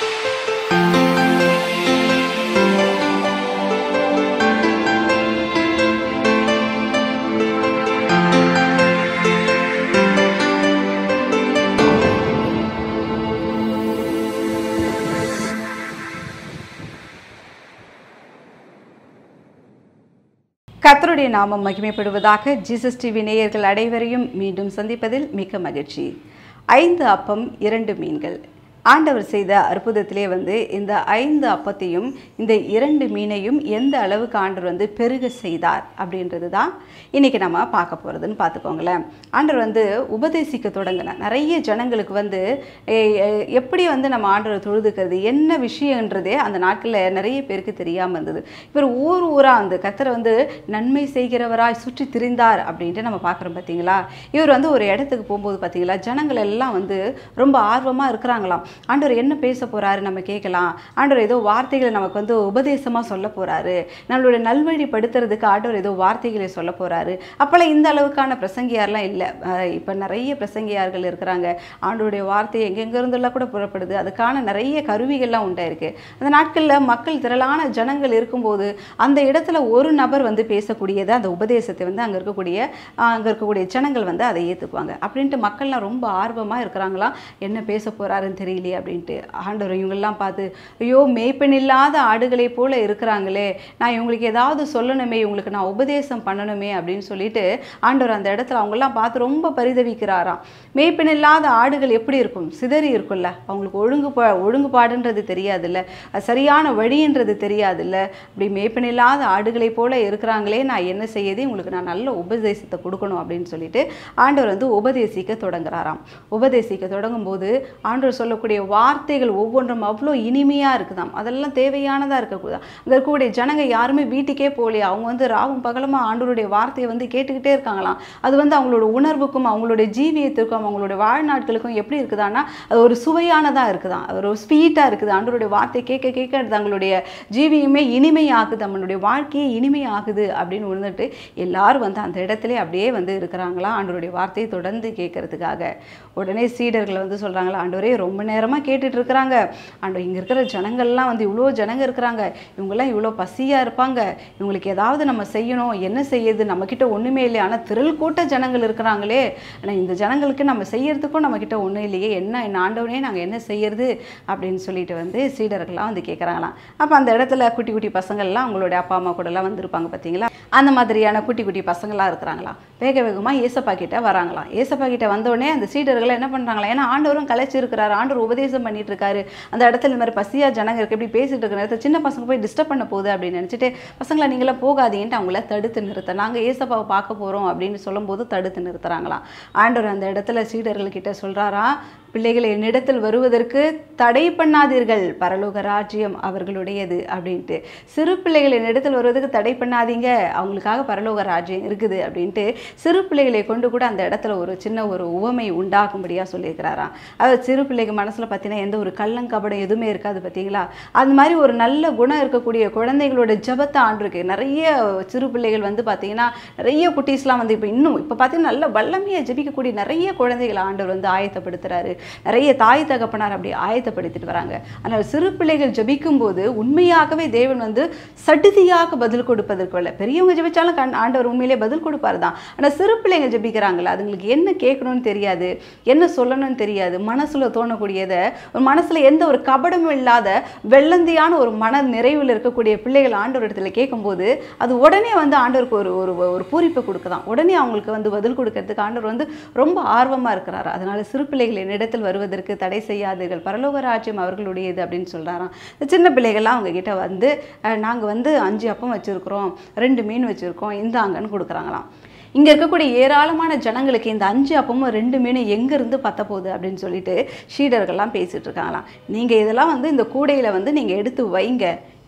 கர்த்தருடைய நாமம் மகிமைப்படுவதாக ஜீசஸ் டிவி நேயர்கள் அனைவரையும் மீண்டும் சந்திப்பதில் மிக்க மகிழ்ச்சி ஐந்து அப்பம் இரண்டு மீன்கள் ஆண்டவர் செய்த அற்புதத்திலே வந்து இந்த ஐந்து அப்பத்தையும் இந்த இரண்டு மீனையும் எந்த அளவுக்கு ஆண்டவர் வந்து பெருக செய்தார் அப்படின்றது தான் இன்றைக்கி நம்ம பார்க்க போகிறதுன்னு பார்த்துக்கோங்களேன் ஆண்டவர் வந்து உபதேசிக்க தொடங்கின நிறைய ஜனங்களுக்கு வந்து எ- எ- எப்படி வந்து நம்ம ஆண்டவரை தொழுதுக்கிறது என்ன விஷயன்றதே அந்த நாட்களில் நிறைய பேருக்கு தெரியாமல் இருந்தது இவர் ஊர் ஊராக வந்து கத்தரை வந்து நன்மை செய்கிறவராய் சுற்றி திரிந்தார் அப்படின்ட்டு நம்ம பார்க்குறோம் பார்த்தீங்களா இவர் வந்து ஒரு இடத்துக்கு போகும்போது பார்த்தீங்களா ஜனங்கள் எல்லாம் வந்து ரொம்ப ஆர்வமாக இருக்கிறாங்களாம் ஆண்டவர் என்ன பேச போறாரு நம்ம கேட்கலாம் ஆண்டவர் ஏதோ வார்த்தைகளை நமக்கு வந்து உபதேசமாக சொல்ல போறாரு நம்மளோட நல்வழிப்படுத்துறதுக்கு ஆண்டவர் ஏதோ வார்த்தைகளை சொல்ல போறாரு அப்போல்லாம் இந்த அளவுக்கான பிரசங்கியார்லாம் இல்லை இப்போ நிறைய பிரசங்கியார்கள் இருக்கிறாங்க ஆண்டவருடைய வார்த்தை எங்கெங்க இருந்தெல்லாம் கூட புறப்படுது அதுக்கான நிறைய கருவிகள்லாம் உண்டாயிருக்கு அந்த நாட்களில் மக்கள் திரளான ஜனங்கள் இருக்கும்போது அந்த இடத்துல ஒரு நபர் வந்து பேசக்கூடியதை அந்த உபதேசத்தை வந்து அங்கே இருக்கக்கூடிய அங்கே இருக்கக்கூடிய ஜனங்கள் வந்து அதை ஏற்றுக்குவாங்க அப்படின்ட்டு மக்கள்லாம் ரொம்ப ஆர்வமாக இருக்கிறாங்களாம் என்ன பேச போறாருன்னு தெரியலையே அப்படின்ட்டு ஆண்டவர் இவங்கெல்லாம் பார்த்து ஐயோ மேய்ப்பெண் இல்லாத ஆடுகளை போல இருக்கிறாங்களே நான் இவங்களுக்கு ஏதாவது சொல்லணுமே இவங்களுக்கு நான் உபதேசம் பண்ணணுமே அப்படின்னு சொல்லிட்டு ஆண்டவர் அந்த இடத்துல அவங்கெல்லாம் பார்த்து ரொம்ப பரிதவிக்கிறாராம் மேய்ப்பெண் இல்லாத ஆடுகள் எப்படி இருக்கும் சிதறி இருக்கும்ல அவங்களுக்கு ஒழுங்கு ஒழுங்குபாடுன்றது தெரியாதுல்ல அது சரியான வழின்றது தெரியாதுல்ல அப்படி மேய்ப்பெண் இல்லாத ஆடுகளை போல இருக்கிறாங்களே நான் என்ன செய்யது உங்களுக்கு நான் நல்ல உபதேசத்தை கொடுக்கணும் அப்படின்னு சொல்லிட்டு ஆண்டவர் வந்து உபதேசிக்க தொடங்குறாராம் உபதேசிக்க தொடங்கும் போது ஆண்டவர் சொல்லக்கூடிய வார்த்தைகள் ஒவ்வொன்றும் அவ்வளோ இனிமையாக இருக்குதாம் அதெல்லாம் தேவையானதாக இருக்கக்கூடாது அங்கே இருக்கக்கூடிய ஜனங்க யாருமே வீட்டுக்கே போகலையா அவங்க வந்து ராவும் பகலமாக ஆண்டவருடைய வார்த்தையை வந்து கேட்டுக்கிட்டே இருக்காங்களாம் அது வந்து அவங்களோட உணர்வுக்கும் அவங்களுடைய ஜீவியத்திற்கும் அவங்களுடைய வாழ்நாட்களுக்கும் எப்படி இருக்குதான்னா அது ஒரு சுவையானதாக இருக்குதாம் அது ஒரு ஸ்வீட்டாக இருக்குது ஆண்டவருடைய வார்த்தை கேட்க கேட்க அது தங்களுடைய ஜீவியமே இனிமையாகுது நம்மளுடைய வாழ்க்கையே இனிமையாகுது அப்படின்னு உணர்ந்துட்டு எல்லாரும் வந்து அந்த இடத்துல அப்படியே வந்து இருக்கிறாங்களா ஆண்டவருடைய வார்த்தையை தொடர்ந்து கேட்கறதுக்காக உடனே சீடர்களை வந்து சொல்கிறாங்களா ஆண்டவரே ரொம்ப நேரமாக கேட்டுட்டு இருக்கிறாங்க ஆண்டவர் இங்கே இருக்கிற ஜனங்கள்லாம் வந்து இவ்வளோ ஜனங்க இருக்கிறாங்க இவங்கெல்லாம் இவ்வளோ பசியாக இருப்பாங்க இவங்களுக்கு ஏதாவது நம்ம செய்யணும் என்ன செய்யுது நம்மக்கிட்ட ஒன்றுமே இல்லை ஆனால் திரள் கூட்ட ஜனங்கள் இருக்கிறாங்களே ஆனால் இந்த ஜனங்களுக்கு நம்ம செய்யறதுக்கும் நம்மக்கிட்ட ஒன்றும் இல்லையே என்ன என்ன ஆண்டவனே நாங்கள் என்ன செய்யறது அப்படின்னு சொல்லிட்டு வந்து சீடர்கள்லாம் வந்து கேட்குறாங்களாம் அப்போ அந்த இடத்துல குட்டி குட்டி பசங்கள்லாம் அவங்களுடைய அப்பா அம்மா கூடலாம் வந்திருப்பாங்க பார்த்தீங்களா அந்த மாதிரியான குட்டி குட்டி பசங்களாம் இருக்கிறாங்களாம் வேக வேகமாக ஏசப்பா கிட்ட வராங்களாம் ஏசப்பா கிட்ட வந்தோடனே அந்த சீடர்கள் என்ன பண்ணுறாங்களா ஏன்னா ஆண்டவரும் கலைச்சி இருக்கிறாரு ஆண்டவர் உபதேசம் பண்ணிட்டு இருக்காரு அந்த இடத்துல இந்த மாதிரி பசியா ஜனங்க இருக்கு இப்படி பேசிட்டு இருக்கிற நேரத்தில் சின்ன பசங்க போய் டிஸ்டர்ப் பண்ண போகுது அப்படின்னு நினச்சிட்டு பசங்களா நீங்களாம் போகாதீங்கன்ட்டு அவங்கள தடுத்து நிறுத்த நாங்கள் ஏசப்பாவை பார்க்க போகிறோம் அப்படின்னு சொல்லும்போது தடுத்து நிறுத்துறாங்களாம் ஆண்டவர் அந்த இடத்துல சீடர்கள் கிட்ட சொல்றாரா பிள்ளைகள் என்னிடத்தில் வருவதற்கு தடை பண்ணாதீர்கள் பரலோக ராஜ்யம் அவர்களுடையது அப்படின்ட்டு சிறு பிள்ளைகள் என்னிடத்தில் வருவதற்கு தடை பண்ணாதீங்க அவங்களுக்காக பரலோக ராஜ்யம் இருக்குது அப்படின்ட்டு சிறு பிள்ளைகளை கொண்டு கூட அந்த இடத்துல ஒரு சின்ன ஒரு உவமை உண்டாக்கும்படியாக சொல்லியிருக்கிறாராம் அதாவது சிறு பிள்ளைங்க மனசில் பார்த்தீங்கன்னா எந்த ஒரு கள்ளங்கபடம் எதுவுமே இருக்காது பார்த்தீங்களா அந்த மாதிரி ஒரு நல்ல குணம் இருக்கக்கூடிய குழந்தைகளோட ஜபத்தை ஆண்டிருக்கு நிறைய சிறு பிள்ளைகள் வந்து பார்த்தீங்கன்னா நிறைய குட்டீஸ்லாம் வந்து இப்போ இன்னும் இப்போ பார்த்தீங்கன்னா நல்ல வல்லமையாக ஜெபிக்கக்கூடிய நிறைய குழந்தைகள் ஆண்டவர் வந்து ஆயத்தப்படுத்துறாரு நிறைய தாய் தகப்பனார் அப்படி ஆயத்தப்படுத்திட்டு வராங்க ஆனால் சிறு பிள்ளைகள் ஜெபிக்கும் போது உண்மையாகவே தேவன் வந்து சடுதியாக பதில் கொடுப்பதற்கு இல்லை பெரியவங்க ஜெபிச்சாலும் கண் ஆண்டவர் உண்மையிலே பதில் கொடுப்பாரு தான் ஆனால் சிறு பிள்ளைங்க ஜெபிக்கிறாங்கல்ல அதுங்களுக்கு என்ன கேட்கணும்னு தெரியாது என்ன சொல்லணும்னு தெரியாது மனசுல தோணக்கூடியதை ஒரு மனசுல எந்த ஒரு கபடமும் இல்லாத வெள்ளந்தியான ஒரு மன நிறைவில் இருக்கக்கூடிய பிள்ளைகள் ஆண்டவர் இடத்துல கேட்கும்போது அது உடனே வந்து ஆண்டவருக்கு ஒரு ஒரு ஒரு பூரிப்பை கொடுக்குதான் உடனே அவங்களுக்கு வந்து பதில் கொடுக்கறதுக்கு ஆண்டவர் வந்து ரொம்ப ஆர்வமா இருக்கிறாரு அதனால சிறு பிள்ளைகள் என்னிடத்தில் வருவதற்கு தடை செய்யாதீர்கள் பரலோக ராஜ்யம் அவர்களுடையது அப்படின்னு சொல்றாராம் இந்த சின்ன பிள்ளைகள்லாம் அவங்க கிட்ட வந்து அஹ், நாங்க வந்து அஞ்சு அப்பம் வச்சிருக்கிறோம் ரெண்டு மீன் வச்சிருக்கோம் இந்தாங்கன்னு கொடுக்குறாங்களாம் இங்க இருக்கக்கூடிய ஏராளமான ஜனங்களுக்கு இந்த அஞ்சு அப்பமும் ரெண்டு மீனும் எங்க இருந்து பத்த போகுது அப்படின்னு சொல்லிட்டு ஷீடர்கள்லாம் பேசிட்டு இருக்காங்களாம் நீங்க இதெல்லாம் வந்து இந்த கூடையில வந்து நீங்க எடுத்து வைங்க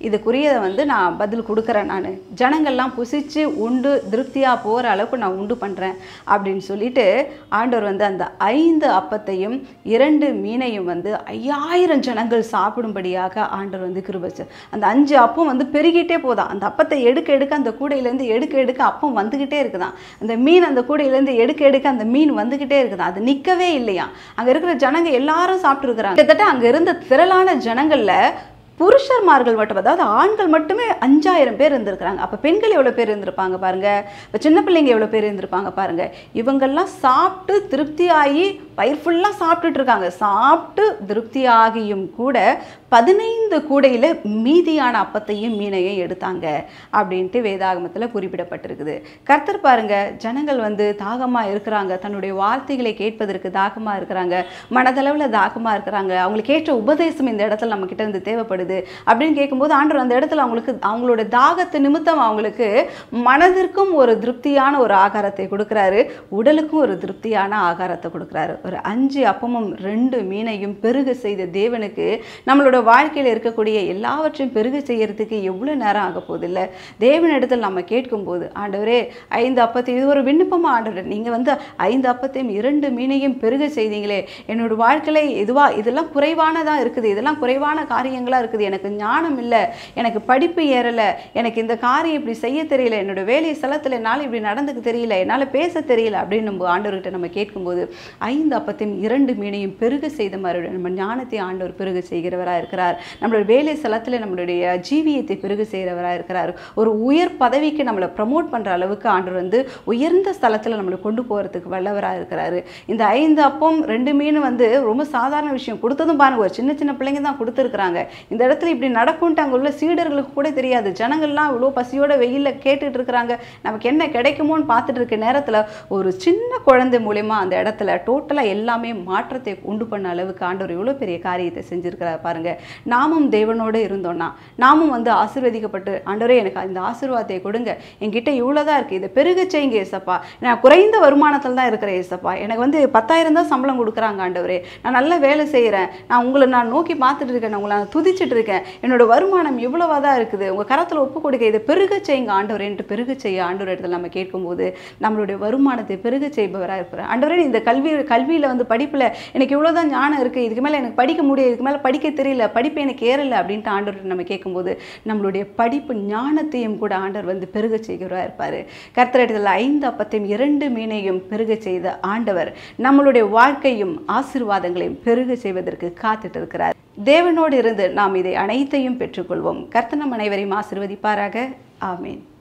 இதுக்குரியதை வந்து நான் பதில் கொடுக்குறேன் நான் ஜனங்கள்லாம் புசிச்சு உண்டு திருப்தியாக போகிற அளவுக்கு நான் உண்டு பண்ணுறேன் அப்படின்னு சொல்லிட்டு ஆண்டவர் வந்து அந்த ஐந்து அப்பத்தையும் இரண்டு மீனையும் வந்து ஐயாயிரம் ஜனங்கள் சாப்பிடும்படியாக ஆண்டவர் வந்து கிருபச்சு அந்த அஞ்சு அப்பம் வந்து பெருகிட்டே போதான் அந்த அப்பத்தை எடுக்க எடுக்க அந்த கூடையிலேருந்து எடுக்க எடுக்க அப்பம் வந்துக்கிட்டே இருக்குதாம் அந்த மீன் அந்த கூடையிலேருந்து எடுக்க எடுக்க அந்த மீன் வந்துக்கிட்டே இருக்குதாம் அது நிற்கவே இல்லையா அங்கே இருக்கிற ஜனங்க எல்லாரும் சாப்பிட்ருக்குறாங்க கிட்டத்தட்ட அங்கே இருந்த திரளான ஜனங்களில் புருஷர்மார்கள் மட்டும் அதாவது ஆண்கள் மட்டுமே அஞ்சாயிரம் பேர் இருந்திருக்கிறாங்க அப்போ பெண்கள் எவ்வளோ பேர் இருந்திருப்பாங்க பாருங்க இப்போ சின்ன பிள்ளைங்க எவ்வளோ பேர் இருந்திருப்பாங்க பாருங்க இவங்கெல்லாம் சாப்பிட்டு திருப்தியாகி பயிர் ஃபுல்லாக சாப்பிட்டுட்டு இருக்காங்க சாப்பிட்டு திருப்தியாகியும் கூட பதினைந்து கூடையில் மீதியான அப்பத்தையும் மீனையும் எடுத்தாங்க அப்படின்ட்டு வேதாகமத்தில் குறிப்பிடப்பட்டிருக்குது கர்த்தர் பாருங்க ஜனங்கள் வந்து தாகமாக இருக்கிறாங்க தன்னுடைய வார்த்தைகளை கேட்பதற்கு தாகமாக இருக்கிறாங்க மனதளவில் தாகமாக இருக்கிறாங்க அவங்களுக்கு ஏற்ற உபதேசம் இந்த இடத்துல நம்ம கிட்ட இருந்து தேவைப்படுது அப்படின்னு கேட்கும்போது ஆண்டவர் அந்த இடத்துல அவங்களுக்கு அவங்களோட தாகத்து நிமித்தம் அவங்களுக்கு மனதிற்கும் ஒரு திருப்தியான ஒரு ஆகாரத்தை கொடுக்குறாரு உடலுக்கும் ஒரு திருப்தியான ஆகாரத்தை கொடுக்குறாரு ஒரு அஞ்சு அப்பமும் ரெண்டு மீனையும் பெருக செய்த தேவனுக்கு நம்மளோட வாழ்க்கையில் இருக்கக்கூடிய எல்லாவற்றையும் பெருக செய்யறதுக்கு எவ்வளோ நேரம் ஆக போகுது இல்லை தேவனிடத்தில் நம்ம கேட்கும்போது ஆண்டவரே ஐந்து அப்பத்தை இது ஒரு விண்ணப்பமாக ஆண்டவர் நீங்கள் வந்து ஐந்து அப்பத்தையும் இரண்டு மீனையும் பெருக செய்தீங்களே என்னோட வாழ்க்கையில இதுவா இதெல்லாம் குறைவானதாக இருக்குது இதெல்லாம் குறைவான காரியங்களாக இருக்குது எனக்கு ஞானம் இல்லை எனக்கு படிப்பு ஏறலை எனக்கு இந்த காரியம் இப்படி செய்ய தெரியல என்னோட வேலை ஸ்தலத்தில் என்னால் இப்படி நடந்துக்க தெரியல என்னால் பேச தெரியல அப்படின்னு நம்ம ஆண்டவர்கிட்ட நம்ம கேட்கும்போது ஐந்து அப்பத்தையும் இரண்டு மீனையும் பெருக செய்த மாதிரி நம்ம ஞானத்தை ஆண்டவர் பெருக செய்கிறவராக இருக்கிறார் நம்மளோட வேலை ஸ்தலத்தில் நம்மளுடைய ஜீவியத்தை பெருக செய்கிறவராக இருக்கிறார் ஒரு உயர் பதவிக்கு நம்மளை ப்ரமோட் பண்ணுற அளவுக்கு ஆண்டவர் வந்து உயர்ந்த ஸ்தலத்தில் நம்மளை கொண்டு போகிறதுக்கு வல்லவராக இருக்கிறாரு இந்த ஐந்து அப்பம் ரெண்டு மீன் வந்து ரொம்ப சாதாரண விஷயம் கொடுத்ததும் பாருங்க ஒரு சின்ன சின்ன பிள்ளைங்க தான் கொடுத்துருக்குறாங்க இந்த இடத்துல இப்படி நடக்கும்ட்டு அங்கே உள்ள சீடர்களுக்கு கூட தெரியாது ஜனங்கள்லாம் இவ்வளோ பசியோட வெயிலில் கேட்டுட்டு இருக்கிறாங்க நமக்கு என்ன கிடைக்குமோன்னு பார்த்துட்டு இருக்க நேரத்தில் ஒரு சின்ன குழந்தை மூலயமா அந்த இடத்துல டோட்டலாக எல்லாமே மாற்றத்தை உண்டு பண்ண அளவுக்கு ஆண்டவர் இவ்வளோ பெரிய காரியத்தை செஞ்சிருக்கிறார் பாருங்க நாமும் தேவனோடு இருந்தோம்னா நாமும் வந்து ஆசீர்வதிக்கப்பட்டு ஆண்டவரே எனக்கு இந்த ஆசீர்வாதத்தை கொடுங்க என்கிட்ட இவ்வளோ தான் இருக்குது இதை பெருக செய்யுங்க ஏசப்பா நான் குறைந்த வருமானத்தில் தான் இருக்கிறேன் ஏசப்பா எனக்கு வந்து பத்தாயிரம் தான் சம்பளம் கொடுக்குறாங்க ஆண்டவரே நான் நல்ல வேலை செய்கிறேன் நான் உங்களை நான் நோக்கி பார்த்துட்டு இருக்கேன் நான் உங்களை நான் துதிச்சிட்டு இருக்கேன் என்னோட வருமானம் இவ்வளவா தான் இருக்குது உங்கள் கரத்தில் ஒப்பு கொடுக்க இதை பெருக செய்யுங்க ஆண்டவரேன்ட்டு பெருக செய்ய ஆண்டவர் இடத்துல நம்ம கேட்கும்போது நம்மளுடைய வருமானத்தை பெருக செய்பவராக இருக்கிறார் ஆண்டவரே இந்த கல்வி கல்வியில் வந்து படிப்பில் எனக்கு இவ்வளோ தான் ஞானம் இருக்குது இதுக்கு மேலே எனக்கு படிக்க முடியாது இதுக்கு மேலே படிக்க தெரியல படிப்பு எனக்கு ஏறலை அப்படின்ட்டு ஆண்டவர் நம்ம கேட்கும்போது நம்மளுடைய படிப்பு ஞானத்தையும் கூட ஆண்டவர் வந்து பெருக செய்கிறவராக இருப்பார் கர்த்தரிடத்தில் ஐந்து அப்பத்தையும் இரண்டு மீனையும் பெருக செய்த ஆண்டவர் நம்மளுடைய வாழ்க்கையும் ஆசீர்வாதங்களையும் பெருக செய்வதற்கு காத்துட்டு இருக்கிறார் தேவனோடு இருந்து நாம் இதை அனைத்தையும் பெற்றுக்கொள்வோம் கர்த்தனம் அனைவரையும் ஆசீர்வதிப்பாராக ஆமேன்